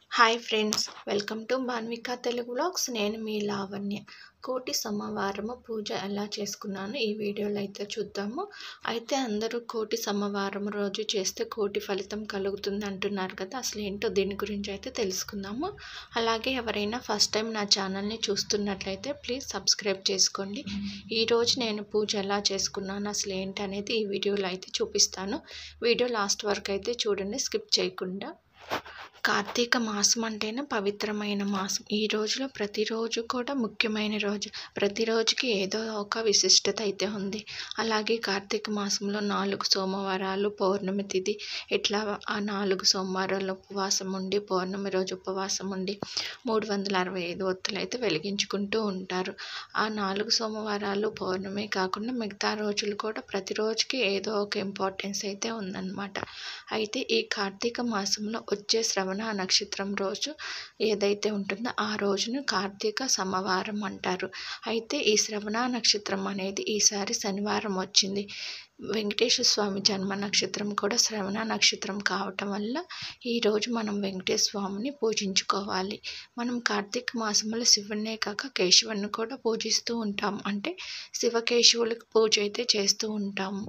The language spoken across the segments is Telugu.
hi friends welcome to Banvika Telugu vlogs నేను మీ లావణ్య కోటి సోమవారము పూజ ఎలా చేసుకున్నాను ఈ వీడియోలో అయితే చూద్దాము అయితే అందరూ కోటి సోమవారం రోజు చేస్తే కోటి ఫలితం కలుగుతుంది అంటున్నారు కదా అసలు ఏంటో దీని గురించి అయితే తెలుసుకుందాము అలాగే ఎవరైనా ఫస్ట్ టైం నా ఛానల్ని చూస్తున్నట్లయితే ప్లీజ్ సబ్స్క్రైబ్ చేసుకోండి ఈరోజు నేను పూజ ఎలా చేసుకున్నాను అసలు ఏంటి అనేది ఈ వీడియోలో అయితే చూపిస్తాను వీడియో లాస్ట్ వరకు అయితే చూడండి స్కిప్ చేయకుండా కార్తీక మాసం అంటేనే పవిత్రమైన మాసం ఈ రోజులో ప్రతిరోజు కూడా ముఖ్యమైన రోజు ప్రతిరోజుకి ఏదో ఒక విశిష్టత అయితే ఉంది అలాగే కార్తీక మాసంలో నాలుగు సోమవారాలు పౌర్ణమి తిథి ఇట్లా ఆ నాలుగు సోమవారాలు ఉపవాసం ఉండి పౌర్ణమి రోజు ఉపవాసం ఉండి మూడు వందల అరవై ఐదు ఒత్తులు అయితే వెలిగించుకుంటూ ఉంటారు ఆ నాలుగు సోమవారాలు పౌర్ణమి కాకుండా మిగతా రోజులు కూడా ప్రతిరోజుకి ఏదో ఒక ఇంపార్టెన్స్ అయితే ఉందన్నమాట అయితే ఈ కార్తీక మాసంలో వచ్చే శ్రవణ నక్షత్రం రోజు ఏదైతే ఉంటుందో ఆ రోజును కార్తీక సమవారం అంటారు అయితే ఈ శ్రవణ నక్షత్రం అనేది ఈసారి శనివారం వచ్చింది వెంకటేశ్వర స్వామి జన్మ నక్షత్రం కూడా శ్రవణ నక్షత్రం కావటం వల్ల ఈరోజు మనం వెంకటేశ్వర స్వామిని పూజించుకోవాలి మనం కార్తీక మాసంలో శివున్నే కాక కేశవుని కూడా పూజిస్తూ ఉంటాం అంటే శివకేశవులకు పూజ అయితే చేస్తూ ఉంటాము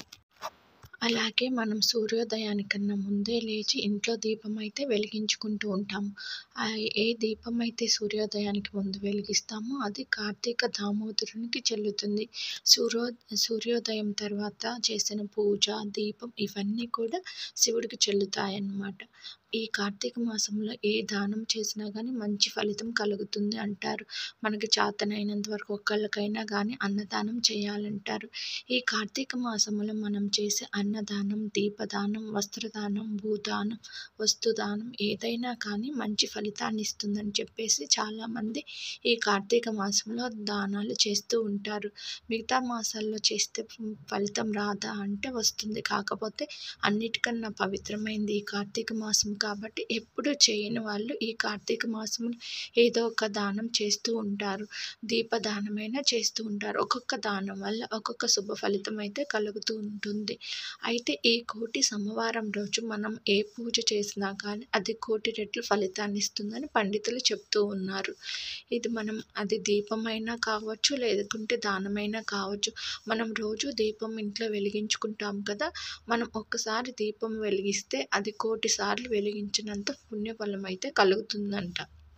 అలాగే మనం సూర్యోదయానికన్నా ముందే లేచి ఇంట్లో దీపం అయితే వెలిగించుకుంటూ ఉంటాము ఏ దీపం అయితే సూర్యోదయానికి ముందు వెలిగిస్తామో అది కార్తీక దామోదరునికి చెల్లుతుంది సూర్యో సూర్యోదయం తర్వాత చేసిన పూజ దీపం ఇవన్నీ కూడా శివుడికి చెల్లుతాయన్నమాట ఈ కార్తీక మాసంలో ఏ దానం చేసినా కానీ మంచి ఫలితం కలుగుతుంది అంటారు మనకి చేతనైనంత వరకు ఒక్కళ్ళకైనా కానీ అన్నదానం చేయాలంటారు ఈ కార్తీక మాసంలో మనం చేసే అన్నదానం దీపదానం వస్త్రదానం భూదానం వస్తుదానం ఏదైనా కానీ మంచి ఫలితాన్ని ఇస్తుందని చెప్పేసి చాలామంది ఈ కార్తీక మాసంలో దానాలు చేస్తూ ఉంటారు మిగతా మాసాల్లో చేస్తే ఫలితం రాదా అంటే వస్తుంది కాకపోతే అన్నిటికన్నా పవిత్రమైంది ఈ కార్తీక మాసం కాబట్టి ఎప్పుడు చేయని వాళ్ళు ఈ కార్తీక మాసంలో ఏదో ఒక దానం చేస్తూ ఉంటారు దీపదానమైనా చేస్తూ ఉంటారు ఒక్కొక్క దానం వల్ల ఒక్కొక్క శుభ ఫలితం అయితే కలుగుతూ ఉంటుంది అయితే ఈ కోటి సోమవారం రోజు మనం ఏ పూజ చేసినా కానీ అది కోటి రెట్లు ఫలితాన్ని ఇస్తుందని పండితులు చెప్తూ ఉన్నారు ఇది మనం అది దీపమైనా కావచ్చు లేకుంటే దానమైనా కావచ్చు మనం రోజు దీపం ఇంట్లో వెలిగించుకుంటాం కదా మనం ఒక్కసారి దీపం వెలిగిస్తే అది కోటి సార్లు వెలిగించినంత పుణ్యఫలం అయితే కలుగుతుందంట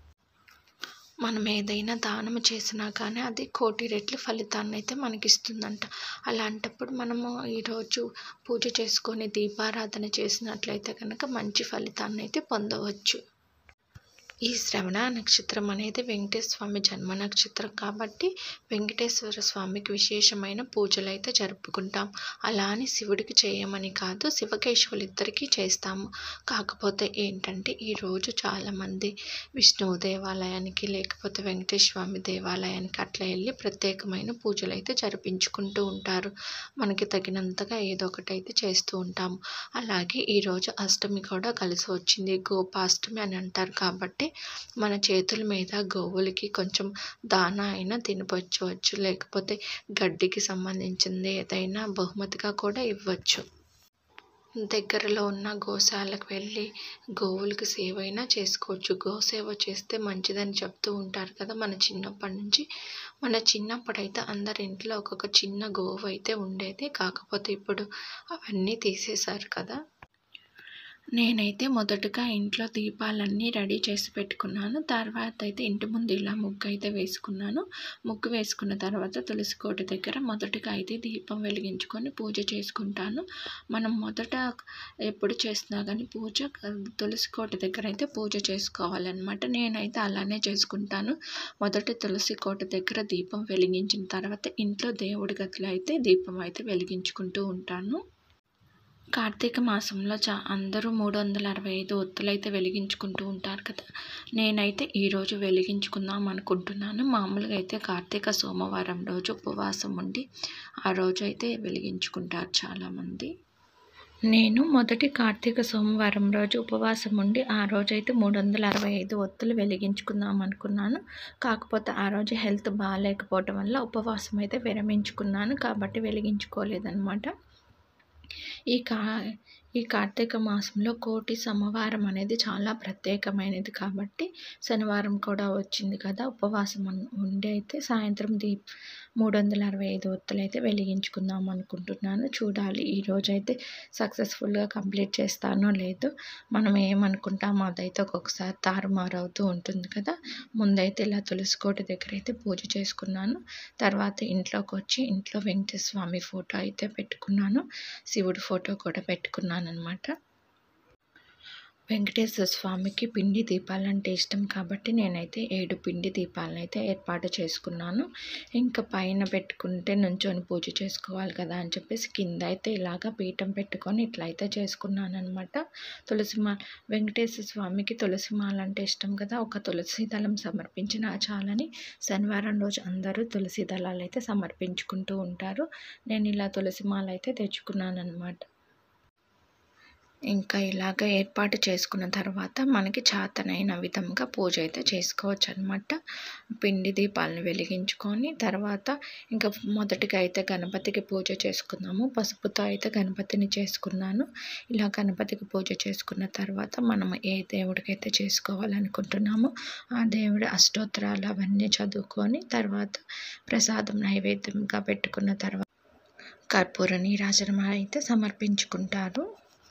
మనం ఏదైనా దానం చేసినా కానీ అది కోటి రెట్లు ఫలితాన్ని అయితే మనకి ఇస్తుందంట అలాంటప్పుడు మనము ఈరోజు పూజ చేసుకొని దీపారాధన చేసినట్లయితే కనుక మంచి ఫలితాన్ని అయితే పొందవచ్చు ఈ శ్రవణ నక్షత్రం అనేది వెంకటేశ్వర స్వామి జన్మ నక్షత్రం కాబట్టి వెంకటేశ్వర స్వామికి విశేషమైన పూజలు అయితే జరుపుకుంటాం అలా అని శివుడికి చేయమని కాదు శివకేశవులు ఇద్దరికీ చేస్తాము కాకపోతే ఏంటంటే ఈరోజు చాలామంది విష్ణువు దేవాలయానికి లేకపోతే వెంకటేశ్వర స్వామి దేవాలయానికి అట్లా వెళ్ళి ప్రత్యేకమైన పూజలు అయితే జరిపించుకుంటూ ఉంటారు మనకి తగినంతగా ఏదో ఒకటి అయితే చేస్తూ ఉంటాము అలాగే ఈరోజు అష్టమి కూడా కలిసి వచ్చింది గోపాష్టమి అని అంటారు కాబట్టి మన చేతుల మీద గోవులకి కొంచెం దానా అయినా తినిపించవచ్చు లేకపోతే గడ్డికి సంబంధించింది ఏదైనా బహుమతిగా కూడా ఇవ్వచ్చు దగ్గరలో ఉన్న గోశాలకు వెళ్ళి గోవులకి సేవ అయినా చేసుకోవచ్చు గోసేవ చేస్తే మంచిదని చెప్తూ ఉంటారు కదా మన చిన్నప్పటి నుంచి మన చిన్నప్పుడైతే అందరి ఇంట్లో ఒక్కొక్క చిన్న గోవు అయితే ఉండేది కాకపోతే ఇప్పుడు అవన్నీ తీసేశారు కదా నేనైతే మొదటగా ఇంట్లో దీపాలన్నీ రెడీ చేసి పెట్టుకున్నాను తర్వాత అయితే ఇంటి ముందు ఇలా ముగ్గు అయితే వేసుకున్నాను ముగ్గు వేసుకున్న తర్వాత తులసి కోట దగ్గర మొదటగా అయితే దీపం వెలిగించుకొని పూజ చేసుకుంటాను మనం మొదట ఎప్పుడు చేసినా కానీ పూజ తులసి కోట దగ్గర అయితే పూజ చేసుకోవాలన్నమాట నేనైతే అలానే చేసుకుంటాను మొదట తులసి కోట దగ్గర దీపం వెలిగించిన తర్వాత ఇంట్లో దేవుడి గదిలో అయితే దీపం అయితే వెలిగించుకుంటూ ఉంటాను కార్తీక మాసంలో చా అందరూ మూడు వందల అరవై ఐదు ఒత్తులు అయితే వెలిగించుకుంటూ ఉంటారు కదా నేనైతే ఈరోజు వెలిగించుకుందాం అనుకుంటున్నాను మామూలుగా అయితే కార్తీక సోమవారం రోజు ఉపవాసం ఉండి ఆ రోజు అయితే వెలిగించుకుంటారు చాలామంది నేను మొదటి కార్తీక సోమవారం రోజు ఉపవాసం ఉండి ఆ రోజైతే మూడు వందల అరవై ఐదు ఒత్తులు వెలిగించుకుందాం అనుకున్నాను కాకపోతే ఆ రోజు హెల్త్ బాగాలేకపోవటం వల్ల ఉపవాసం అయితే విరమించుకున్నాను కాబట్టి వెలిగించుకోలేదన్నమాట ఈ కా ఈ కార్తీక మాసంలో కోటి సోమవారం అనేది చాలా ప్రత్యేకమైనది కాబట్టి శనివారం కూడా వచ్చింది కదా ఉపవాసం ఉన్- ఉండి అయితే సాయంత్రం దీప్ మూడు వందల అరవై ఐదు ఒత్తులు అయితే వెలిగించుకుందాం అనుకుంటున్నాను చూడాలి ఈరోజు అయితే సక్సెస్ఫుల్గా కంప్లీట్ చేస్తానో లేదో మనం ఏమనుకుంటామో అదైతే ఒక్కొక్కసారి తారుమారు అవుతూ ఉంటుంది కదా ముందైతే ఇలా తులసి కోట దగ్గర అయితే పూజ చేసుకున్నాను తర్వాత ఇంట్లోకి వచ్చి ఇంట్లో వెంకటేశ్వర స్వామి ఫోటో అయితే పెట్టుకున్నాను శివుడి ఫోటో కూడా పెట్టుకున్నాను అనమాట వెంకటేశ్వర స్వామికి పిండి దీపాలంటే ఇష్టం కాబట్టి నేనైతే ఏడు పిండి దీపాలను అయితే ఏర్పాటు చేసుకున్నాను ఇంకా పైన పెట్టుకుంటే నుంచొని పూజ చేసుకోవాలి కదా అని చెప్పేసి కింద అయితే ఇలాగ పీఠం పెట్టుకొని ఇట్లా అయితే చేసుకున్నాను అనమాట తులసి మాల వెంకటేశ్వర స్వామికి తులసి మాల అంటే ఇష్టం కదా ఒక తులసి దళం సమర్పించిన చాలని శనివారం రోజు అందరూ తులసి దళాలు అయితే సమర్పించుకుంటూ ఉంటారు నేను ఇలా తులసి మాల అయితే తెచ్చుకున్నాను అనమాట ఇంకా ఇలాగ ఏర్పాటు చేసుకున్న తర్వాత మనకి చాతనైన విధంగా పూజ అయితే చేసుకోవచ్చు అనమాట పిండి దీపాలను వెలిగించుకొని తర్వాత ఇంకా మొదటిగా అయితే గణపతికి పూజ చేసుకున్నాము పసుపుతో అయితే గణపతిని చేసుకున్నాను ఇలా గణపతికి పూజ చేసుకున్న తర్వాత మనం ఏ దేవుడికైతే చేసుకోవాలనుకుంటున్నామో ఆ దేవుడి అష్టోత్తరాలు అవన్నీ చదువుకొని తర్వాత ప్రసాదం నైవేద్యంగా పెట్టుకున్న తర్వాత కర్పూర నీరాజనం అయితే సమర్పించుకుంటారు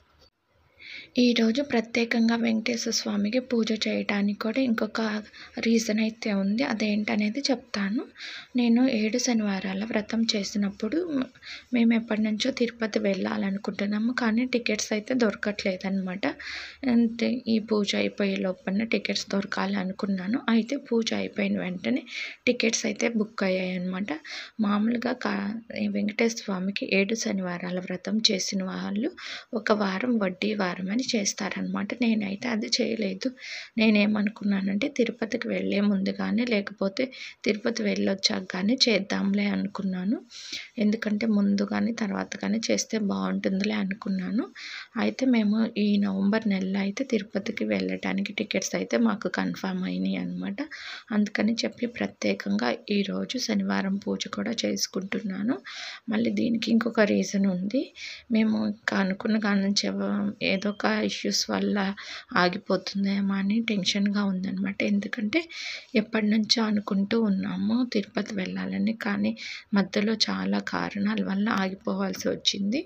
ఈరోజు ప్రత్యేకంగా వెంకటేశ్వర స్వామికి పూజ చేయడానికి కూడా ఇంకొక రీజన్ అయితే ఉంది అదేంటనేది చెప్తాను నేను ఏడు శనివారాల వ్రతం చేసినప్పుడు మ- మేము ఎప్పటి నుంచో తిరుపతి వెళ్ళాలనుకుంటున్నాము కానీ టికెట్స్ అయితే దొరకట్లేదు అనమాట అంతే ఈ పూజ అయిపోయే లోపల టికెట్స్ దొరకాలి అనుకున్నాను అయితే పూజ అయిపోయిన వెంటనే టికెట్స్ అయితే బుక్ అయ్యాయి అనమాట మామూలుగా కా ఈ వెంకటేశ్వర స్వామికి ఏడు శనివారాల వ్రతం చేసిన వాళ్ళు ఒక వారం వడ్డీ వారం అని చేస్తారనమాట నేనైతే అది చేయలేదు నేనేమనుకున్నానంటే తిరుపతికి వెళ్ళే ముందు కానీ లేకపోతే తిరుపతి వెళ్ళొచ్చాక కానీ చేద్దాంలే అనుకున్నాను ఎందుకంటే ముందు కానీ తర్వాత కానీ చేస్తే బాగుంటుందిలే అనుకున్నాను అయితే మేము ఈ నవంబర్ నెలలో అయితే తిరుపతికి వెళ్ళడానికి టికెట్స్ అయితే మాకు కన్ఫర్మ్ అయినాయి అనమాట అందుకని చెప్పి ప్రత్యేకంగా ఈరోజు శనివారం పూజ కూడా చేసుకుంటున్నాను మళ్ళీ దీనికి ఇంకొక రీజన్ ఉంది మేము ఇంకా అనుకున్న కాడ నుంచి ఎవ- ఏదో ఒక ఇష్యూస్ వల్ల ఆగిపోతుందేమో అని టెన్షన్గా ఉందన్నమాట ఎందుకంటే ఎప్పటి నుంచో అనుకుంటూ ఉన్నాము తిరుపతి వెళ్ళాలని కానీ మధ్యలో చాలా కారణాల వల్ల ఆగిపోవాల్సి వచ్చింది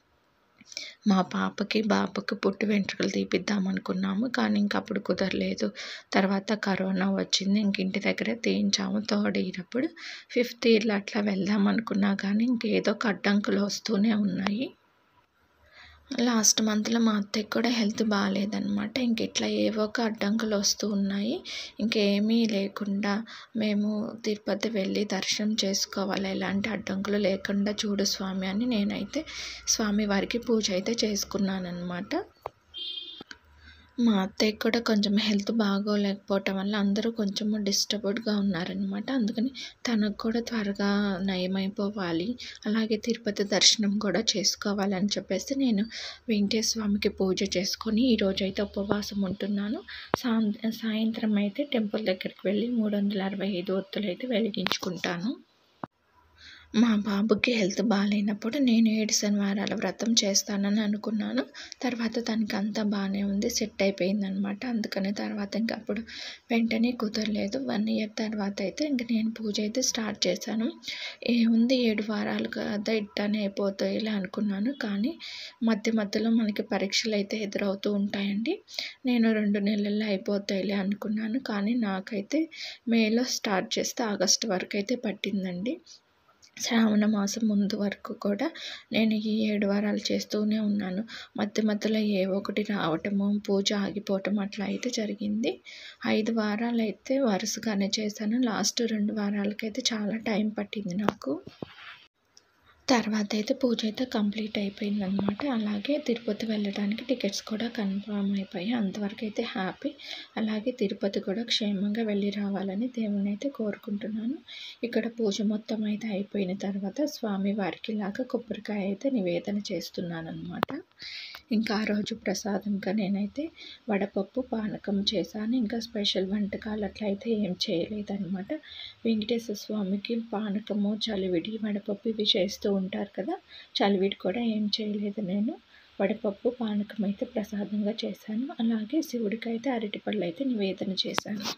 మా పాపకి బాబుకి పుట్టి వెంట్రుకలు తీపిద్దాం అనుకున్నాము కానీ ఇంక అప్పుడు కుదరలేదు తర్వాత కరోనా వచ్చింది ఇంక ఇంటి దగ్గరే తీయించాము థర్డ్ ఇయర్ అప్పుడు ఫిఫ్త్ ఇయర్లో అట్లా వెళ్దాం అనుకున్నా కానీ ఇంకేదో ఒక అడ్డంకులు వస్తూనే ఉన్నాయి లాస్ట్ మంత్లో మా అత్తయ్యకి కూడా హెల్త్ బాగాలేదనమాట ఇంక ఇట్లా ఏవో ఒక అడ్డంకులు వస్తూ ఉన్నాయి ఇంకేమీ లేకుండా మేము తిరుపతి వెళ్ళి దర్శనం చేసుకోవాలి ఎలాంటి అడ్డంకులు లేకుండా చూడు స్వామి అని నేనైతే స్వామి వారికి పూజ అయితే చేసుకున్నాను అనమాట మా అత్తయ్యకి కూడా కొంచెం హెల్త్ బాగోలేకపోవటం వల్ల అందరూ కొంచెం డిస్టర్బ్డ్గా ఉన్నారనమాట అందుకని తనకు కూడా త్వరగా నయమైపోవాలి అలాగే తిరుపతి దర్శనం కూడా చేసుకోవాలని చెప్పేసి నేను వెంకటేశ్వర స్వామికి పూజ చేసుకొని ఈరోజు అయితే ఉపవాసం ఉంటున్నాను సాయం సాయంత్రం అయితే టెంపుల్ దగ్గరికి వెళ్ళి మూడు వందల అరవై ఐదు ఒత్తులు అయితే వెలిగించుకుంటాను మా బాబుకి హెల్త్ బాగాలేనప్పుడు నేను ఏడు శనివారాల వ్రతం చేస్తానని అనుకున్నాను తర్వాత తనకి అంతా బాగానే ఉంది సెట్ అయిపోయిందనమాట అందుకని తర్వాత ఇంకా అప్పుడు వెంటనే కుదరలేదు వన్ ఇయర్ తర్వాత అయితే ఇంక నేను పూజ అయితే స్టార్ట్ చేశాను ఏముంది ఏడు వారాలు కదా ఇట్టానే అయిపోతాయిలే అనుకున్నాను కానీ మధ్య మధ్యలో మనకి పరీక్షలు అయితే ఎదురవుతూ ఉంటాయండి నేను రెండు నెలల్లో అయిపోతాయిలే అనుకున్నాను కానీ నాకైతే మేలో స్టార్ట్ చేస్తే ఆగస్టు వరకు అయితే పట్టిందండి శ్రావణ మాసం ముందు వరకు కూడా నేను ఈ ఏడు వారాలు చేస్తూనే ఉన్నాను మధ్య మధ్యలో ఏ ఒకటి రావటము పూజ ఆగిపోవటం అట్లా అయితే జరిగింది ఐదు వారాలు అయితే వరుసగానే చేశాను లాస్ట్ రెండు వారాలకైతే చాలా టైం పట్టింది నాకు తర్వాత అయితే పూజ అయితే కంప్లీట్ అయిపోయిందనమాట అలాగే తిరుపతి వెళ్ళడానికి టికెట్స్ కూడా కన్ఫర్మ్ అయిపోయాయి అంతవరకు అయితే హ్యాపీ అలాగే తిరుపతి కూడా క్షేమంగా వెళ్ళి రావాలని దేవుని అయితే కోరుకుంటున్నాను ఇక్కడ పూజ మొత్తం అయితే అయిపోయిన తర్వాత స్వామి వారికి లాగా కొబ్బరికాయ అయితే నివేదన చేస్తున్నాను అనమాట ఇంకా ఆ రోజు ప్రసాదంగా నేనైతే వడపప్పు పానకం చేశాను ఇంకా స్పెషల్ వంటకాలు అట్లా అయితే ఏం చేయలేదన్నమాట వెంకటేశ్వర స్వామికి పానకము చలివిడి వడపప్పు ఇవి చేస్తూ ఉంటారు కదా చలివిడి కూడా ఏం చేయలేదు నేను వడపప్పు పానకం అయితే ప్రసాదంగా చేశాను అలాగే శివుడికి అయితే అరటిపళ్ళు అయితే నివేదన చేశాను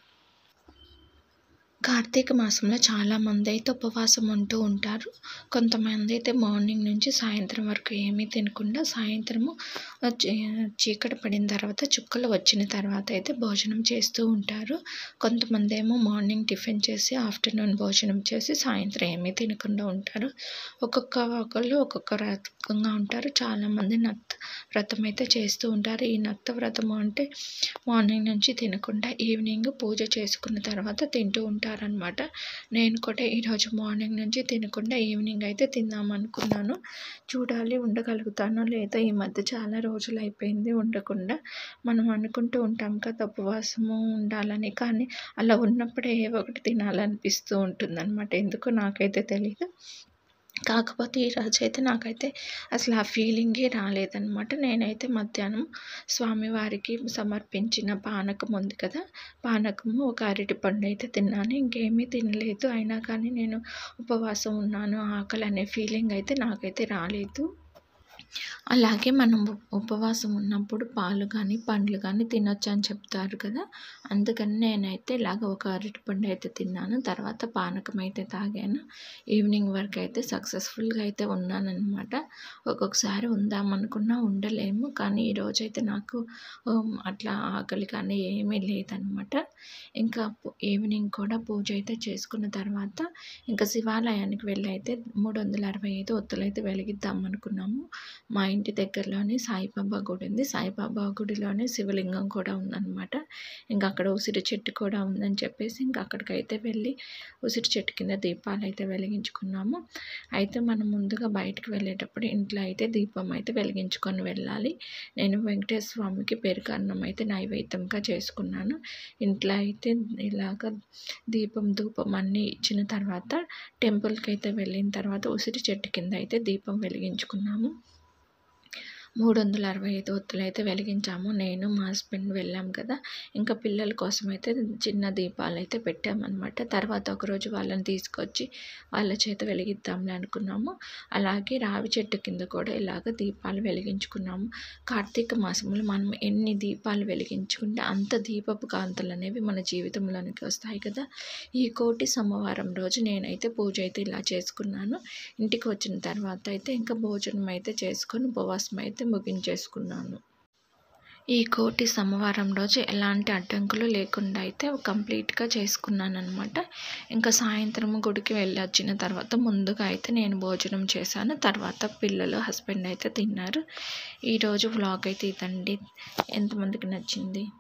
కార్తీక మాసంలో చాలామంది అయితే ఉపవాసం ఉంటూ ఉంటారు కొంతమంది అయితే మార్నింగ్ నుంచి సాయంత్రం వరకు ఏమీ తినకుండా సాయంత్రము చీకటి పడిన తర్వాత చుక్కలు వచ్చిన తర్వాత అయితే భోజనం చేస్తూ ఉంటారు కొంతమంది ఏమో మార్నింగ్ టిఫిన్ చేసి ఆఫ్టర్నూన్ భోజనం చేసి సాయంత్రం ఏమీ తినకుండా ఉంటారు ఒక్కొక్క ఒకళ్ళు ఒక్కొక్క రకంగా ఉంటారు చాలామంది నక్త వ్రతం అయితే చేస్తూ ఉంటారు ఈ నక్త వ్రతం అంటే మార్నింగ్ నుంచి తినకుండా ఈవినింగ్ పూజ చేసుకున్న తర్వాత తింటూ ఉంటారు అనమాట నేను కూడా ఈరోజు మార్నింగ్ నుంచి తినకుండా ఈవినింగ్ అయితే తిందాం అనుకున్నాను చూడాలి ఉండగలుగుతానో లేదో ఈ మధ్య చాలా రోజులు అయిపోయింది ఉండకుండా మనం అనుకుంటూ ఉంటాం కదా ఉపవాసము ఉండాలని కానీ అలా ఉన్నప్పుడే ఏవో ఒకటి తినాలనిపిస్తూ ఉంటుంది అనమాట ఎందుకో నాకైతే తెలియదు కాకపోతే ఈరోజు అయితే నాకైతే అసలు ఆ ఫీలింగే రాలేదనమాట నేనైతే మధ్యాహ్నం స్వామివారికి సమర్పించిన పానకం ఉంది కదా పానకము ఒక అరటి పండు అయితే తిన్నాను ఇంకేమీ తినలేదు అయినా కానీ నేను ఉపవాసం ఉన్నాను ఆకలి అనే ఫీలింగ్ అయితే నాకైతే రాలేదు అలాగే మనం ఉపవాసం ఉన్నప్పుడు పాలు కానీ పండ్లు కానీ తినొచ్చు అని చెప్తారు కదా అందుకని నేనైతే ఇలాగ ఒక అరటిపండు అయితే తిన్నాను తర్వాత పానకం అయితే తాగాను ఈవినింగ్ వరకు అయితే సక్సెస్ఫుల్గా అయితే ఉన్నానన్నమాట ఒక్కొక్కసారి ఉందామనుకున్నా ఉండలేము కానీ ఈరోజు అయితే నాకు అట్లా ఆకలి కానీ ఏమీ లేదనమాట ఇంకా ఈవినింగ్ కూడా పూజ అయితే చేసుకున్న తర్వాత ఇంకా శివాలయానికి వెళ్ళి అయితే మూడు వందల అరవై ఐదు ఒత్తులు అయితే వెలిగిద్దాం అనుకున్నాము మా ఇంటి దగ్గరలోనే సాయిబాబా గుడి ఉంది సాయిబాబా గుడిలోనే శివలింగం కూడా ఉందన్నమాట ఇంకా అక్కడ ఉసిరి చెట్టు కూడా ఉందని చెప్పేసి ఇంకా అక్కడికైతే వెళ్ళి ఉసిరి చెట్టు కింద దీపాలు అయితే వెలిగించుకున్నాము అయితే మనం ముందుగా బయటకు వెళ్ళేటప్పుడు ఇంట్లో అయితే దీపం అయితే వెలిగించుకొని వెళ్ళాలి నేను వెంకటేశ్వర స్వామికి పెరుగన్నం అయితే నైవేద్యంగా చేసుకున్నాను ఇంట్లో అయితే ఇలాగ దీపం ధూపం అన్నీ ఇచ్చిన తర్వాత టెంపుల్కి అయితే వెళ్ళిన తర్వాత ఉసిరి చెట్టు కింద అయితే దీపం వెలిగించుకున్నాము మూడు వందల అరవై ఐదు ఒత్తులు అయితే వెలిగించాము నేను మా హస్బెండ్ వెళ్ళాం కదా ఇంకా పిల్లల కోసం అయితే చిన్న దీపాలు అయితే పెట్టామన్నమాట తర్వాత ఒకరోజు వాళ్ళని తీసుకొచ్చి వాళ్ళ చేత వెలిగిద్దాంలే అనుకున్నాము అలాగే రావి చెట్టు కింద కూడా ఇలాగ దీపాలు వెలిగించుకున్నాము కార్తీక మాసంలో మనం ఎన్ని దీపాలు వెలిగించుకుంటే అంత దీపపు కాంతులు అనేవి మన జీవితంలోనికి వస్తాయి కదా ఈ కోటి సోమవారం రోజు నేనైతే పూజ అయితే ఇలా చేసుకున్నాను ఇంటికి వచ్చిన తర్వాత అయితే ఇంకా భోజనం అయితే చేసుకొని ఉపవాసం అయితే ముగించేసుకున్నాను ఈ కోటి సోమవారం రోజు ఎలాంటి అడ్డంకులు లేకుండా అయితే కంప్లీట్గా చేసుకున్నాను అనమాట ఇంకా సాయంత్రం గుడికి వెళ్ళి వచ్చిన తర్వాత ముందుగా అయితే నేను భోజనం చేశాను తర్వాత పిల్లలు హస్బెండ్ అయితే తిన్నారు ఈరోజు వ్లాగ్ అయితే ఇదండి ఎంతమందికి నచ్చింది